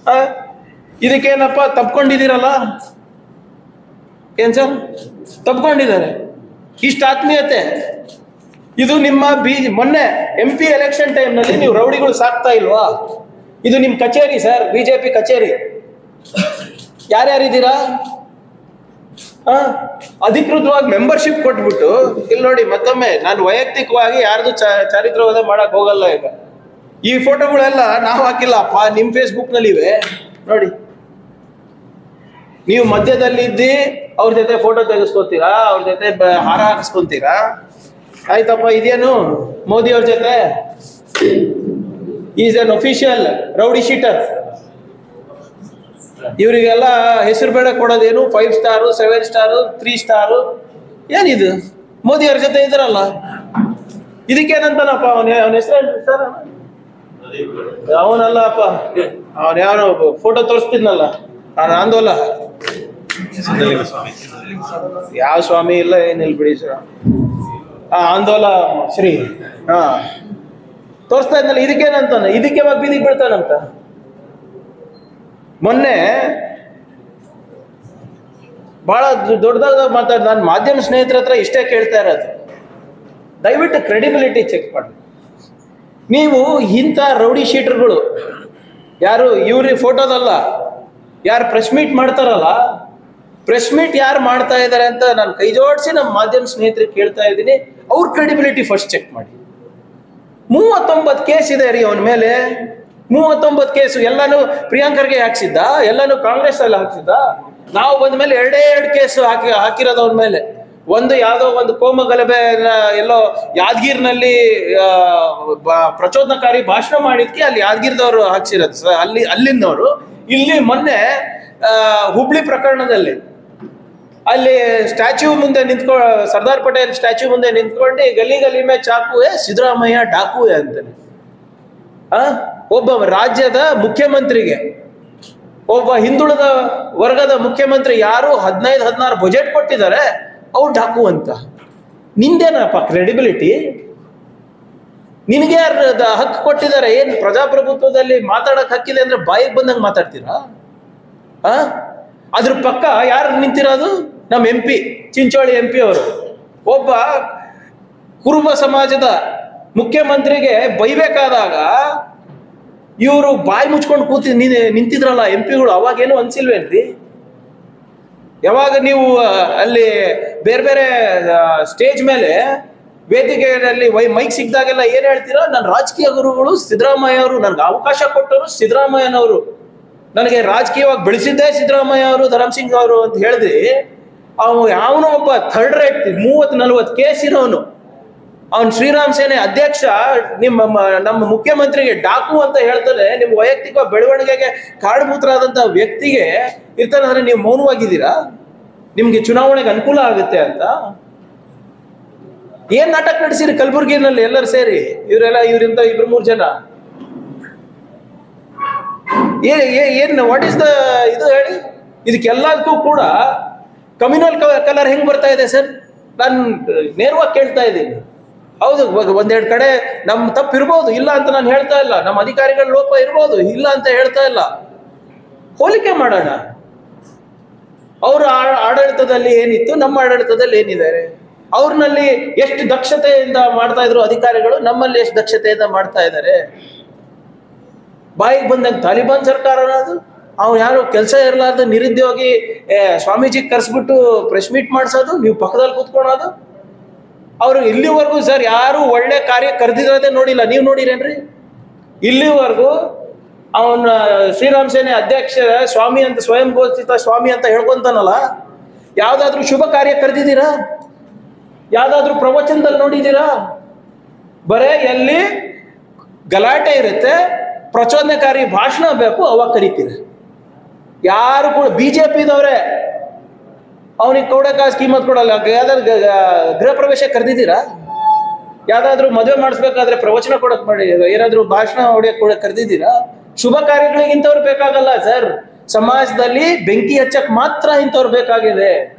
ಆ? ಇದಕ್ಕೇನಪ್ಪ ತಪ್ಕೊಂಡಿದ್ದೀರಲ್ಲ ಏನ್ ಸರ್ ತಪ್ಕೊಂಡಿದ್ದಾರೆ ಇಷ್ಟ ಆತ್ಮೀಯತೆ ಇದು ನಿಮ್ಮ ಬಿ ಮೊನ್ನೆ ಎಂ ಪಿ ಎಲೆಕ್ಷನ್ ಟೈಮ್ನಲ್ಲಿ ನೀವು ರೌಡಿಗಳು ಸಾಕ್ತಾ ಇಲ್ವಾ ಇದು ನಿಮ್ಮ ಕಚೇರಿ ಸರ್ ಬಿಜೆಪಿ ಕಚೇರಿ ಯಾರ್ಯಾರಿದ್ದೀರಾ ಆ? ಅಧಿಕೃತವಾಗಿ ಮೆಂಬರ್ಶಿಪ್ ಕೊಟ್ಬಿಟ್ಟು ಇಲ್ಲಿ ನೋಡಿ ಮತ್ತೊಮ್ಮೆ ನಾನು ವೈಯಕ್ತಿಕವಾಗಿ ಯಾರ್ದು ಚ- ಚಾರಿತ್ರವಾದ ಮಾಡಕ್ ಹೋಗಲ್ಲ ಈಗ ಈ ಫೋಟೋಗಳೆಲ್ಲ ನಾವು ಹಾಕಿಲ್ಲಪ್ಪ ನಿಮ್ಮ ಫೇಸ್ಬುಕ್ ನಲ್ಲಿ ಇವೆ ನೋಡಿ ನೀವು ಮಧ್ಯದಲ್ಲಿ ಇದ್ದಿ ಅವ್ರ ಜೊತೆ ಫೋಟೋ ತೆಗೆಸ್ಕೊತೀರಾ ಅವ್ರ ಜೊತೆ ಬ- ಹಾರ ಹಾಕಿಸ್ಕೊಂತೀರಾ ಆಯ್ತಪ್ಪ ಇದೇನು ಮೋದಿ ಅವ್ರ ಜೊತೆ is an official rowdy sheeter ಇವರಿಗೆಲ್ಲ ಹೆಸರು ಬೇಡ ಕೊಡೋದೇನು five star seven star three star ಏನಿದು ಮೋದಿ ಅವ್ರ ಜೊತೆ ಇದ್ರಲ್ಲ ಇದಕ್ಕೇನಂತಾನಪ್ಪ ಅವನ ಅವನ ಹೆಸರು ಸರ್ ಅವನಲ್ಲಪ್ಪ ಅವನ ಯಾವ ಫೋಟೋ ತೋರಿಸ್ತಿದ್ನಲ್ಲ ಅವನ ಆಂದೋಲ ಯಾವ ಸ್ವಾಮಿ ಇಲ್ಲ ಏನಿಲ್ಲ ಬಿಡಿ ಸರ್ ಆ ಆಂದೋಲ ಶ್ರೀ ಹಾ ತೋರಿಸ್ತಾ ಇದ್ನಲ್ಲ ಇದಕ್ಕೇನಂತಾನೆ ಇದಕ್ಕೆ ಯಾವಾಗ ಬೀದಿಗೆ ಬೀಳ್ತಾನಂತ ಮೊನ್ನೆ ಬಹಳ ದೊಡ್ಡದಾದ ಮಾತಾಡ್ ನಾನು ಮಾಧ್ಯಮ ಸ್ನೇಹಿತರ ಹತ್ರ ಇಷ್ಟೇ ಕೇಳ್ತಾ ಇರೋದು ದಯವಿಟ್ಟು ಕ್ರೆಡಿಬಿಲಿಟಿ ಚೆಕ್ ಮಾಡಿ ನೀವು ಇಂಥ ರೌಡಿ ಶೀಟರ್ಗಳು ಯಾರು ಇವ್ರ ಫೋಟೋದಲ್ಲ ಯಾರು ಪ್ರೆಸ್ ಮೀಟ್ ಮಾಡ್ತಾರಲ್ಲ ಪ್ರೆಸ್ ಮೀಟ್ ಯಾರು ಮಾಡ್ತಾ ಇದ್ದಾರೆ ಅಂತ ನಾನು ಕೈ ಜೋಡಿಸಿ ನಮ್ಮ ಮಾಧ್ಯಮ ಸ್ನೇಹಿತರಿಗೆ ಕೇಳ್ತಾ ಇದ್ದೀನಿ ಅವ್ರ ಕ್ರೆಡಿಬಿಲಿಟಿ ಫಸ್ಟ್ ಚೆಕ್ ಮಾಡಿ ಮೂವತ್ತೊಂಬತ್ತು ಕೇಸ್ ಇದೆ ರೀ ಅವನ ಮೇಲೆ ಮೂವತ್ತೊಂಬತ್ತು ಕೇಸು ಎಲ್ಲಾನು ಪ್ರಿಯಾಂಕರ್ಗೆ ಹಾಕ್ಸಿದ್ದ ಎಲ್ಲಾನು ಕಾಂಗ್ರೆಸ್ ಅಲ್ಲಿ ಹಾಕ್ಸಿದ್ದ ನಾವು ಬಂದ ಮೇಲೆ ಎರಡೇ ಎರಡು ಕೇಸು ಹಾಕಿ ಹಾಕಿರೋದು ಅವನ ಮೇಲೆ ಒಂದು ಯಾವುದೋ ಒಂದು ಕೋಮ ಗಲಭೆ ಎಲ್ಲೋ ಯಾದಗಿರ್ನಲ್ಲಿ ಆ, ಬ- ಪ್ರಚೋದನಕಾರಿ ಭಾಷಣ ಮಾಡಿದ್ಕೆ ಅಲ್ಲಿ ಯಾದಗಿರ್ದವ್ರು ಹಾಕ್ಸಿರೋದು ಸ- ಅಲ್ಲಿ ಅಲ್ಲಿಂದವರು ಇಲ್ಲಿ ಮೊನ್ನೆ ಆ, ಹುಬ್ಳಿ ಪ್ರಕರಣದಲ್ಲಿ ಅಲ್ಲಿ ಸ್ಟ್ಯಾಚ್ಯೂ ಮುಂದೆ ನಿಂತ್ಕೊ ಸರ್ದಾರ್ ಪಟೇಲ್ ಸ್ಟ್ಯಾಚ್ಯೂ ಮುಂದೆ ನಿಂತ್ಕೊಂಡು ಗಲಿ ಗಲಿ ಮೇ ಚಾಕುವೆ ಸಿದ್ದರಾಮಯ್ಯ ಡಾಕುವೆ ಅಂತಾನೆ ಆ ಒಬ್ಬ ರಾಜ್ಯದ ಮುಖ್ಯಮಂತ್ರಿಗೆ ಒಬ್ಬ ಹಿಂದುಳಿದ ವರ್ಗದ ಮುಖ್ಯಮಂತ್ರಿ ಯಾರು ಹದಿನೈದು ಹದಿನಾರು ಬಜೆಟ್ ಕೊಟ್ಟಿದ್ದಾರೆ ಅವ್ರು ಡಾಕು ಅಂತ ನಿಂದೇನಪ್ಪ ಕ್ರೆಡಿಬಿಲಿಟಿ ನಿನಗೆ ಯಾರು ದ- ಹಕ್ಕು ಕೊಟ್ಟಿದ್ದಾರೆ ಏನ್ ಪ್ರಜಾಪ್ರಭುತ್ವದಲ್ಲಿ ಮಾತಾಡಕ್ ಹಕ್ಕಿದೆ ಅಂದ್ರೆ ಬಾಯಿಗೆ ಬಂದಂಗೆ ಮಾತಾಡ್ತೀರಾ ಆ ಅದ್ರ ಪಕ್ಕ ಯಾರು ನಿಂತಿರೋದು ನಮ್ಮ M P Chincholi M P ಅವರು ಒಬ್ಬ ಕುರುಬ ಸಮಾಜದ ಮುಖ್ಯಮಂತ್ರಿಗೆ ಬೈಬೇಕಾದಾಗ ಇವರು ಬಾಯಿ ಮುಚ್ಕೊಂಡು ಕೂತಿ ನೀನೆ- ನಿಂತಿದ್ರಲ್ಲ ಎಂ ಪಿಗಳು ಅವಾಗೇನು ಅನ್ಸಿಲ್ವೇನ್ರಿ ಯಾವಾಗ ನೀವು ಆ, ಅಲ್ಲಿ ಬೇರೆ ಬೇರೆ ಸ್ಟೇಜ್ ಮೇಲೆ ವೇದಿಕೆಯಲ್ಲಿ ವೈ ಮೈಕ್ ಸಿಕ್ಕಿದಾಗೆಲ್ಲ ಏನ್ ಹೇಳ್ತೀರಾ ನನ್ನ ರಾಜಕೀಯ ಗುರುಗಳು ಸಿದ್ದರಾಮಯ್ಯ ಅವರು ನನಗೆ ಅವಕಾಶ ಕೊಟ್ಟರು ಸಿದ್ದರಾಮಯ್ಯನವರು ನನಗೆ ರಾಜಕೀಯವಾಗಿ ಬೆಳೆಸಿದ್ದೇ ಸಿದ್ದರಾಮಯ್ಯ ಅವರು ಧರಮ್ ಸಿಂಗ್ ಅವರು ಅಂತ ಹೇಳಿದ್ರಿ ಅವನು ಯಾವನೋ ಒಬ್ಬ ಥರ್ಡ್ ರೇಟ್ ಮೂವತ್ ನಲ್ವತ್ ಕೇಸ್ ಇರೋನು ಅವನ್ ಶ್ರೀರಾಮ್ ಸೇನೆ ಅಧ್ಯಕ್ಷ ನಿಮ್ಮ ಮ- ನಮ್ಮ ಮುಖ್ಯಮಂತ್ರಿಗೆ ಡಾಕು ಅಂತ ಹೇಳ್ತಾನೆ ನಿಮ್ಮ ವೈಯಕ್ತಿಕ ಬೆಳವಣಿಗೆಗೆ ಕಾರಣಭೂತರಾದಂತ ವ್ಯಕ್ತಿಗೆ ಇರ್ತಾನೆ ಅಂದ್ರೆ ನೀವು ಮೌನವಾಗಿದ್ದೀರಾ ನಿಮ್ಗೆ ಚುನಾವಣೆಗೆ ಅನುಕೂಲ ಆಗುತ್ತೆ ಅಂತ ಏನ್ ನಾಟಕ ನಡೆಸಿರಿ ಕಲಬುರಗಿನಲ್ಲಿ ಎಲ್ಲರೂ ಸೇರಿ ಇವರೆಲ್ಲ ಇವರಿಂದ ಇಬ್ರು ಮೂರು ಜನ ಏನ್ ಏ- ಏನ್ ವಾಟ್ ಇಸ್ ದ ಇದು ಹೇಳಿ ಇದಕ್ಕೆಲ್ಲದಕ್ಕೂ ಕೂಡ ಕಮ್ಯುನಲ್ ಕಲರ್ ಹೆಂಗ್ ಬರ್ತಾ ಇದೆ ಸರ್ ನಾನು ನೇರವಾಗಿ ಕೇಳ್ತಾ ಇದ್ದೀನಿ ಹೌದು ಇವಾಗ ಒಂದೆರಡು ಕಡೆ ನಮ್ ತಪ್ಪು ಇರ್ಬೋದು ಇಲ್ಲ ಅಂತ ನಾನು ಹೇಳ್ತಾ ಇಲ್ಲ ನಮ್ಮ ಅಧಿಕಾರಿಗಳ ಲೋಪ ಇರ್ಬೋದು ಇಲ್ಲ ಅಂತ ಹೇಳ್ತಾ ಇಲ್ಲ ಹೋಲಿಕೆ ಮಾಡೋಣ ಅವ್ರ ಆ- ಆಡಳಿತದಲ್ಲಿ ಏನಿತ್ತು ನಮ್ಮ ಆಡಳಿತದಲ್ಲಿ ಏನಿದ್ದಾರೆ ಅವ್ರನಲ್ಲಿ ಎಷ್ಟು ದಕ್ಷತೆಯಿಂದ ಮಾಡ್ತಾ ಇದ್ರು ಅಧಿಕಾರಿಗಳು ನಮ್ಮಲ್ಲಿ ಎಷ್ಟು ದಕ್ಷತೆಯಿಂದ ಮಾಡ್ತಾ ಇದ್ದಾರೆ ಬಾಯಿಗೆ ಬಂದಂಗೆ ತಾಲಿಬಾನ್ ಸರ್ಕಾರ ಅದು ಅವ್ನು ಯಾರು ಕೆಲಸ ಇರಲಾರ್ದು ನಿರುದ್ಯೋಗಿ ಏ, ಸ್ವಾಮೀಜಿ ಕರ್ಸ್ಬಿಟ್ಟು ಪ್ರೆಸ್ ಮೀಟ್ ಮಾಡಿಸೋದು ನೀವು ಪಕ್ಕದಲ್ಲಿ ಕೂತ್ಕೊಳೋದು ಅವರು ಇಲ್ಲಿವರೆಗೂ ಸರ್ ಯಾರು ಒಳ್ಳೆ ಕಾರ್ಯ ಕರೆದಿರೋದೇ ನೋಡಿಲ್ಲ ನೀವು ನೋಡಿರೇನ್ರಿ ಇಲ್ಲಿವರೆಗೂ ಅವನ ಶ್ರೀರಾಮ್ ಸೇನೆ ಅಧ್ಯಕ್ಷ ಸ್ವಾಮಿ ಅಂತ ಸ್ವಯಂ ಘೋಷಿತ ಸ್ವಾಮಿ ಅಂತ ಹೇಳ್ಕೊಂತಾನಲ್ಲ ಯಾವ್ದಾದ್ರು ಶುಭ ಕಾರ್ಯ ಕರೆದಿದ್ದೀರಾ ಯಾವ್ದಾದ್ರು ಪ್ರವಚನದಲ್ಲಿ ನೋಡಿದ್ದೀರಾ ಬರೇ ಎಲ್ಲಿ ಗಲಾಟೆ ಇರುತ್ತೆ ಪ್ರಚೋದನಕಾರಿ ಭಾಷಣ ಬೇಕು ಅವಾಗ ಕರಿತೀರ ಯಾರು ಕೂಡ ಬಿಜೆಪಿದವ್ರೆ ಅವನಿಗೆ ಕೊಡಕ ಸ್ಕೀಮತ್ ಕೊಡಲ್ಲ ಯಾವ್ದಾದ್ರು ಗ- ಗ- ಗೃಹ ಪ್ರವೇಶ ಕರೆದಿದ್ದೀರಾ ಯಾವ್ದಾದ್ರು ಮದುವೆ ಮಾಡಿಸ್ಬೇಕಾದ್ರೆ ಪ್ರವಚನ ಕೊಡಕ್ ಮಾಡಿ ಏನಾದ್ರು ಭಾಷಣ ಹೊಡೆಯಕ್ ಕೊಡಕ್ ಕರೆದಿದ್ದೀರಾ ಶುಭ ಕಾರ್ಯಗಳಿಗೆ ಇಂಥವ್ರು ಬೇಕಾಗಲ್ಲ ಸರ್ ಸಮಾಜದಲ್ಲಿ ಬೆಂಕಿ ಹಚ್ಚಕ್ ಮಾತ್ರ ಇಂಥವ್ರು ಬೇಕಾಗಿದೆ